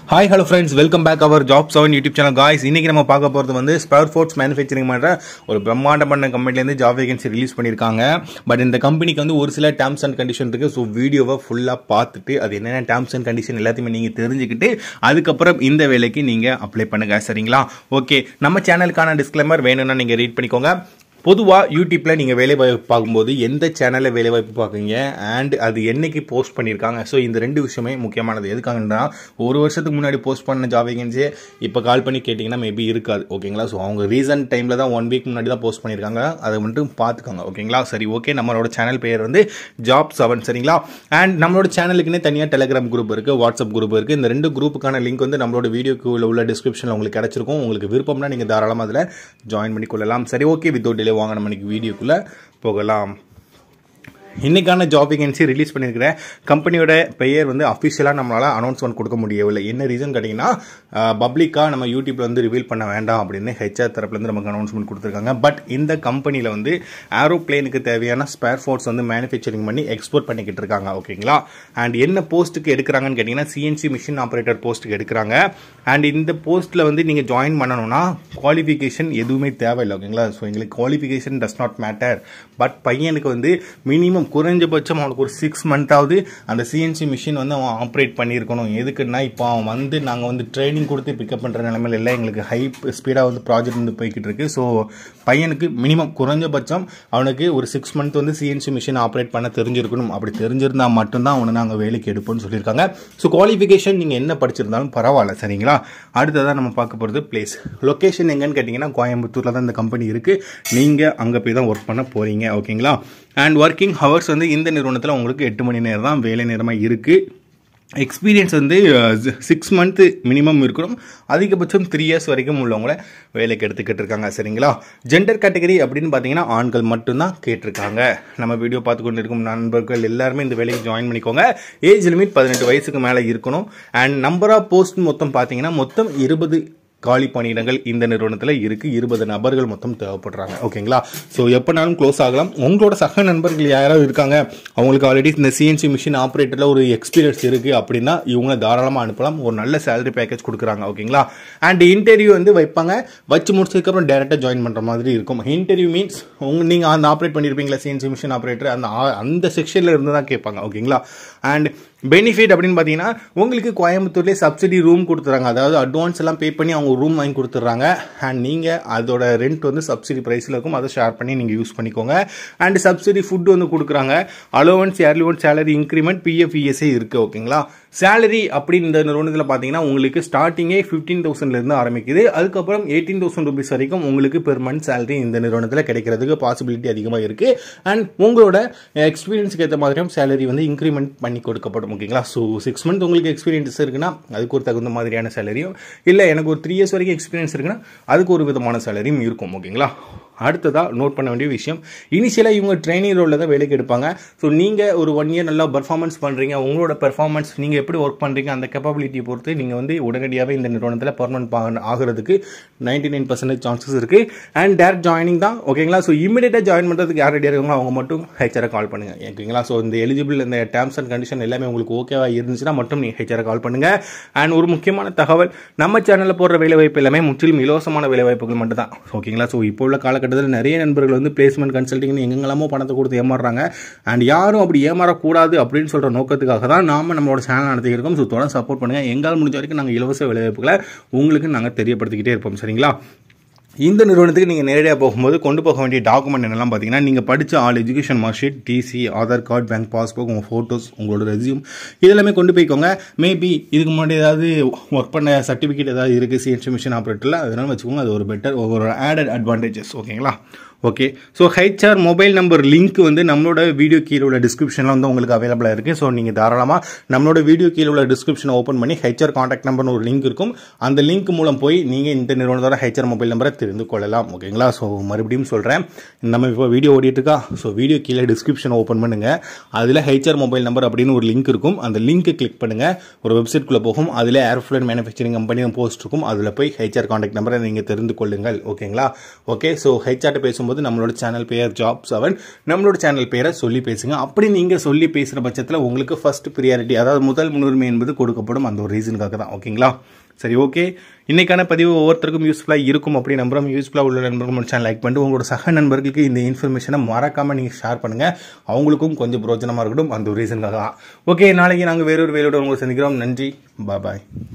hi hello friends welcome back our job seven YouTube channel guys இன்னைக்கு நம்ம பார்க்க போகிறது வந்து ஸ்பேர் ஃபோர்ட்ஸ் மேனுஃபேக்சரிங் பண்ணுற ஒரு பிரம்மாண்ட பண்ண கம்பெனிலேருந்து ஜாப் வேகன்சி ரிலீஸ் பண்ணியிருக்காங்க பட் இந்த கம்பெனிக்கு வந்து ஒரு சில டேர்ம்ஸ் அண்ட் கண்டிஷன் இருக்குது ஸோ வீடியோவை ஃபுல்லாக பார்த்துட்டு அது என்னென்ன டேர்ம்ஸ் அண்ட் கண்டிஷன் எல்லாத்தையுமே நீங்கள் தெரிஞ்சுக்கிட்டு அதுக்கப்புறம் இந்த வேலைக்கு நீங்கள் அப்ளை பண்ணுங்க சரிங்களா ஓகே நம்ம சேனலுக்கான டிஸ்க்ளைமர் வேணும்னா நீங்கள் ரீட் பண்ணிக்கோங்க பொதுவாக யூடியூப்பில் நீங்கள் வேலைவாய்ப்பு பார்க்கும்போது எந்த சேனலில் வேலைவாய்ப்பு பார்க்குறீங்க அண்ட் அது என்னைக்கு போஸ்ட் பண்ணியிருக்காங்க ஸோ இந்த ரெண்டு விஷயமே முக்கியமானது எதுக்காகன்னா ஒரு வருஷத்துக்கு முன்னாடி போஸ்ட் பண்ண ஜாப் வேகன்சியே இப்போ கால் பண்ணி கேட்டிங்கன்னா மேபி இருக்காது ஓகேங்களா ஸோ அவங்க ரீசன்ட் டைமில் தான் ஒன் வீக் முன்னாடி தான் போஸ்ட் பண்ணியிருக்காங்க அதை மட்டும் பார்த்துக்கோங்க ஓகேங்களா சரி ஓகே நம்மளோட சேனல் பேர் வந்து ஜாப் செவன் சரிங்களா அண்ட் நம்மளோட சேனலுக்குன்னே தனியாக டெலிகிராம் குரூப் இருக்குது வாட்ஸ்அப் குரூப் இருக்குது இந்த ரெண்டு குரூப்புக்கான லிங்க் வந்து நம்மளோட வீடியோக்கு உள்ள டிஸ்கிரிப்ஷனில் உங்களுக்கு கிடச்சிருக்கும் உங்களுக்கு விருப்பம்னா நீங்கள் தாராளமாக அதில் ஜாயின் பண்ணி கொள்ளலாம் சரி ஓகே வித்தவுட் டிலே வாங்க நம்ம இன்னைக்கு வீடியோக்குள்ளே போகலாம் இன்னைக்கான ஜாப் வேகன்சி ரிலீஸ் பண்ணியிருக்கிற கம்பெனியோட பெயர் வந்து அஃபிஷியலாக நம்மளால் அனௌன்ஸ்மெண்ட் கொடுக்க முடியவில்லை என்ன ரீசன் கேட்டிங்கன்னா பப்ளிக்காக நம்ம யூடியூப்ல வந்து ரிவீல் பண்ண வேண்டாம் அப்படின்னு ஹெச்ஆர் தரப்புலேருந்து நமக்கு அனௌன்ஸ்மெண்ட் கொடுத்துருக்காங்க பட் இந்த கம்பெனியில் வந்து ஏரோப்ளேனுக்கு தேவையான ஸ்பேர் ஃபோர்ட்ஸ் வந்து மேனுஃபேக்சரிங் பண்ணி எக்ஸ்போர்ட் பண்ணிக்கிட்டு இருக்காங்க ஓகேங்களா அண்ட் என்ன போஸ்ட்டுக்கு எடுக்கிறாங்கன்னு கேட்டிங்கன்னா சிஎன்சி மிஷின் ஆப்ரேட்டர் போஸ்ட்டுக்கு எடுக்கிறாங்க அண்ட் இந்த போஸ்ட்டில் வந்து நீங்கள் ஜாயின் பண்ணணும்னா குவாலிஃபிகேஷன் எதுவுமே தேவையில்லை ஓகேங்களா ஸோ எங்களுக்கு qualification does not matter but பையனுக்கு வந்து மினிமம் குறைஞ்சபட்சம் அவனுக்கு ஒரு சிக்ஸ் மந்த்தாவது அந்த சிஎன்சி மிஷின் வந்து அவன் ஆப்ரேட் பண்ணியிருக்கணும் எதுக்குன்னா இப்போ அவன் வந்து நாங்கள் வந்து ட்ரைனிங் கொடுத்து பிக்கப் பண்ணுற நிலைமையில் இல்லை எங்களுக்கு ஹை ஸ்பீடாக வந்து ப்ராஜெக்ட் வந்து போய்கிட்டு இருக்கு ஸோ பையனுக்கு மினிமம் குறைஞ்சபட்சம் அவனுக்கு ஒரு சிக்ஸ் மந்த் வந்து சிஎன்சி மிஷின் ஆப்ரேட் பண்ண தெரிஞ்சிருக்கணும் அப்படி தெரிஞ்சிருந்தா மட்டும்தான் அவனை நாங்கள் வேலைக்கு எடுப்போம்னு சொல்லியிருக்காங்க ஸோ குவாலிஃபிகேஷன் நீங்கள் என்ன படிச்சிருந்தாலும் பரவாயில்ல சரிங்களா அடுத்ததான் நம்ம பார்க்க போகிறது பிளேஸ் லொக்கேஷன் எங்கன்னு கேட்டிங்கன்னா கோயம்புத்தூரில் தான் இந்த கம்பெனி இருக்குது நீங்கள் அங்கே போய் தான் ஒர்க் பண்ண போகிறீங்க ஓகேங்களா அண்ட் ஒர்க்கிங் ஹவர்ஸ் வந்து இந்த நிறுவனத்தில் உங்களுக்கு எட்டு மணி நேரம் தான் வேலை நேரமாக இருக்குது எக்ஸ்பீரியன்ஸ் வந்து சிக்ஸ் மந்த்து மினிமம் இருக்கணும் அதிகபட்சம் த்ரீ இயர்ஸ் வரைக்கும் உள்ளவங்கள வேலைக்கு எடுத்துக்கிட்டு இருக்காங்க சரிங்களா ஜெண்டர் கேட்டகரி அப்படின்னு பார்த்தீங்கன்னா ஆண்கள் மட்டும்தான் கேட்டிருக்காங்க நம்ம வீடியோ பார்த்து கொண்டு இருக்கும் நண்பர்கள் எல்லாருமே இந்த வேலைக்கு ஜாயின் பண்ணிக்கோங்க ஏஜ் லிமிட் பதினெட்டு வயசுக்கு மேலே இருக்கணும் அண்ட் நம்பர் ஆஃப் போஸ்ட் மொத்தம் பார்த்தீங்கன்னா மொத்தம் இருபது காலி பணியிடங்கள் இந்த நிறுவனத்தில் இருக்குது இருபது நபர்கள் மொத்தம் தேவைப்படுறாங்க ஓகேங்களா ஸோ எப்போனாலும் க்ளோஸ் ஆகலாம் உங்களோட சக நண்பர்கள் யாராவது இருக்காங்க அவங்களுக்கு ஆல்ரெடி இந்த சிஎன்சி மிஷின் ஆப்ரேட்டரில் ஒரு எக்ஸ்பீரியன்ஸ் இருக்குது அப்படின்னா இவங்க தாராளமாக அனுப்பலாம் ஒரு நல்ல சேலரி பேக்கேஜ் கொடுக்குறாங்க ஓகேங்களா அண்ட் இன்டர்வியூ வந்து வைப்பாங்க வச்சு முடிச்சதுக்கப்புறம் டேரெக்டாக ஜாயின் பண்ணுற மாதிரி இருக்கும் இன்டர்வியூ மீன்ஸ் உங்க நீங்கள் அந்த ஆப்ரேட் பண்ணியிருப்பீங்களா சிஎன்சி மிஷின் ஆப்ரேட்டர் அந்த அந்த செக்ஷனில் இருந்து தான் கேட்பாங்க ஓகேங்களா அண்ட் பெனிஃபிட் அப்படின்னு பார்த்தீங்கன்னா உங்களுக்கு கோயம்புத்தூர்லேயே சப்சிடி ரூம் கொடுத்துறாங்க அதாவது அட்வான்ஸ் எல்லாம் பே பண்ணி அவங்க ரூம் வாங்கி கொடுத்துட்றாங்க அண்ட் நீங்கள் அதோட ரெண்ட் வந்து சப்சிடி ப்ரைஸில் இருக்கும் அதை ஷேர் பண்ணி நீங்கள் யூஸ் பண்ணிக்கோங்க அண்ட் சப்சிடி ஃபுட் வந்து கொடுக்குறாங்க allowance yearly one salary increment PF ESA இருக்குது ஓகேங்களா சேலரி அப்படின்னு இந்த நிறுவனத்தில் பார்த்தீங்கன்னா உங்களுக்கு ஸ்டார்டிங்கே ஃபிஃப்டீன் தௌசண்ட்லேருந்து ஆரம்பிக்குது அதுக்கப்புறம் எயிட்டீன் தௌசண்ட் ருபீஸ் வரைக்கும் உங்களுக்கு பெர் மந்த் சேலரி இந்த நிறுவனத்தில் கிடைக்கிறதுக்கு பாசிபிலிட்டி அதிகமாக இருக்குது அண்ட் உங்களோட எக்ஸ்பீரியன்ஸுக்கு ஏற்ற மாதிரியும் சேலரி வந்து இன்க்ரிமெண்ட் பண்ணி கொடுக்கப்படும் ஓகேங்களா ஸோ சிக்ஸ் மந்த் உங்களுக்கு எக்ஸ்பீரியன்ஸ் இருக்குன்னா அதுக்கு ஒரு தகுந்த மாதிரியான சேலரியும் இல்லை எனக்கு ஒரு த்ரீ இயர்ஸ் வரைக்கும் எக்ஸ்பீரியன்ஸ் இருக்குன்னா அதுக்கு ஒரு விதமான சேலரியும் இருக்கும் ஓகேங்களா அடுத்ததாக நோட் பண்ண வேண்டிய விஷயம் இனிஷியலாக இவங்க ட்ரைனிங் ரோலில் தான் வேலைக்கு எடுப்பாங்க ஸோ நீங்கள் ஒரு ஒன் இயர் நல்லா பர்ஃபார்மன்ஸ் பண்ணுறீங்க உங்களோட பெர்ஃபார்மன்ஸ் நீங்கள் எப்படி ஒர்க் பண்ணுறீங்க அந்த கேப்பபிலிட்டியை பொறுத்து நீங்கள் வந்து உடனடியாகவே இந்த நிறுவனத்தில் பர்மனன்ட் ஆகிறதுக்கு நைன்டி நைன் பர்சன்டேஜ் சான்சஸ் இருக்குது அண்ட் டேரக்ட் ஜாயினிங் தான் ஓகேங்களா ஸோ இமீடியட்டாக ஜாயின் பண்ணுறதுக்கு யார் ரெடியாக இருக்காங்க அவங்க மட்டும் ஹெச்ஆரை கால் பண்ணுங்கள் ஓகேங்களா ஸோ இந்த எலிஜிபிள் இந்த டேர்ம்ஸ் அண்ட் கண்டிஷன் எல்லாமே உங்களுக்கு ஓகேவா இருந்துச்சுன்னா மட்டும் நீங்கள் ஹெச்ஆரை கால் பண்ணுங்கள் அண்ட் ஒரு முக்கியமான தகவல் நம்ம சேனலில் போடுற வேலைவாய்ப்பு எல்லாமே முற்றிலும் இலவசமான வேலைவாய்ப்புகள் மட்டும் தான் ஓகேங்களா ஸோ இப்போ உள்ள காலகட்டத்தில் நிறைய நண்பர்கள் வந்து பிளேஸ்மெண்ட் கன்சல்டிங் எங்கெல்லாமோ பணத்தை கொடுத்து ஏமாறுறாங்க அண்ட் யாரும் அப்படி ஏமாறக்கூடாது அப்படின்னு சொல்கிற நோக்கத்துக்காக தான் நாம நம்மளோட சேனல் நடத்திக்கிருக்கோம் ஸோ தொடர்ந்து சப்போர்ட் பண்ணுங்கள் எங்களால் முடிஞ்ச வரைக்கும் நாங்கள் இலவச வேலைவாய்ப்புகளை உங்களுக்கு நாங்கள் தெரியப்படுத்திக்கிட்டே இருப்போம் சரிங்களா இந்த நிறுவனத்துக்கு நீங்கள் நேரடியாக போகும்போது கொண்டு போக வேண்டிய டாக்குமெண்ட் என்னெல்லாம் பார்த்தீங்கன்னா நீங்கள் படித்த all education mark sheet TC Aadhaar card bank passbook உங்கள் ஃபோட்டோஸ் உங்களோட ரெசியூம் இதெல்லாமே கொண்டு போய்க்கோங்க மேபி இதுக்கு முன்னாடி ஏதாவது ஒர்க் பண்ண சர்டிஃபிகேட் ஏதாவது இருக்குது சிஎன்சி மிஷின் ஆப்ரேட்டரில் அதனால வச்சுக்கோங்க அது ஒரு பெட்டர் ஒரு ஆடட் அட்வான்டேஜஸ் ஓகேங்களா okay so HR mobile number link வந்து நம்மளோட வீடியோ கீழே உள்ள டிஸ்கிரிப்ஷனில் வந்து உங்களுக்கு அவைலபிளாக இருக்குது ஸோ நீங்கள் தாராளமாக நம்மளோட வீடியோ கீழே உள்ள டிஸ்கிரிப்ஷனை ஓப்பன் பண்ணி ஹெச்ஆர் காண்டாக்ட் நம்பர்னு ஒரு லிங்க் இருக்கும் அந்த லிங்க் மூலம் போய் நீங்கள் இந்த நிறுவனத்தோட ஹெச்ஆர் மொபைல் நம்பரை தெரிந்து கொள்ளலாம் ஓகேங்களா ஸோ மறுபடியும் சொல்கிறேன் நம்ம இப்போ வீடியோ ஓடிட்டு இருக்கா ஸோ வீடியோ கீழே டிஸ்கிரிப்ஷன் ஓப்பன் பண்ணுங்கள் அதில் ஹெச்ஆர் மொபைல் நம்பர் அப்படின்னு ஒரு லிங்க் இருக்கும் அந்த லிங்க்கை கிளிக் பண்ணுங்கள் ஒரு வெப்சைட்குள்ளே போகும் அதில் ஏர்ஃப்ளன் மேனுஃபேக்சரிங் கம்பெனி போஸ்ட் இருக்கும் அதில் போய் ஹெச்ஆர் காண்டாக்ட் நம்பரை நீங்கள் தெரிந்து கொள்ளுங்கள் ஓகேங்களா ஓகே ஸோ ஹெச்ஆர்ட்ட பேசும் பேசும்போது நம்மளோட சேனல் பேர் ஜாப் செவன் நம்மளோட சேனல் பேரை சொல்லி பேசுங்க அப்படி நீங்கள் சொல்லி பேசுகிற பட்சத்தில் உங்களுக்கு ஃபர்ஸ்ட் ப்ரியாரிட்டி அதாவது முதல் முன்னுரிமை என்பது கொடுக்கப்படும் அந்த ஒரு ரீசனுக்காக தான் ஓகேங்களா சரி ஓகே இன்னைக்கான பதிவு ஒவ்வொருத்தருக்கும் யூஸ்ஃபுல்லாக இருக்கும் அப்படி நம்புறோம் யூஸ்ஃபுல்லாக உள்ள நண்பர்கள் நம்ம சேனல் லைக் பண்ணிட்டு உங்களோட சக நண்பர்களுக்கு இந்த இன்ஃபர்மேஷனை மறக்காமல் நீங்கள் ஷேர் பண்ணுங்கள் அவங்களுக்கும் கொஞ்சம் பிரோஜனமாக இருக்கட்டும் அந்த ஒரு ரீசனுக்காக தான் ஓகே நாளைக்கு நாங்கள் வேறொரு வேலையோட உங்களை சந்திக்கிறோம் நன்றி பாய்